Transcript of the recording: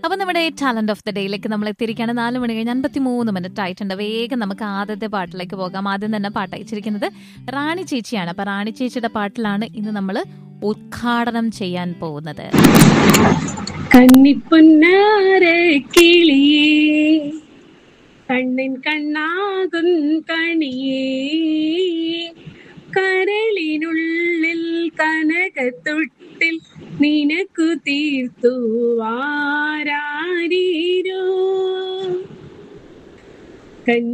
അപ്പൊ നമ്മുടെ talent of the ഡേയിലേക്ക് നമ്മൾ എത്തിയിരിക്കുകയാണ് നാല് മണി കഴിഞ്ഞ് അൻപത്തി മൂന്ന് മിനിറ്റ് ആയിട്ടുണ്ട് വേഗം നമുക്ക് ആദ്യത്തെ പാട്ടിലേക്ക് പോകാം ആദ്യം തന്നെ പാട്ട് അയച്ചിരിക്കുന്നത് റാണി ചേച്ചിയാണ് അപ്പൊ റാണി ചേച്ചിയുടെ പാട്ടിലാണ് ഇന്ന് നമ്മൾ ഉദ്ഘാടനം ചെയ്യാൻ പോകുന്നത് കന്നിപ്പൊന്നാര കിളിയേ കണ്ണിൻ കണ്ണാകും കണിയേ കരളിനുള്ളിൽ കനകത്തൊട്ടിൽ നിനക്കു തീർത്തു വാരാരീരോ കന്നി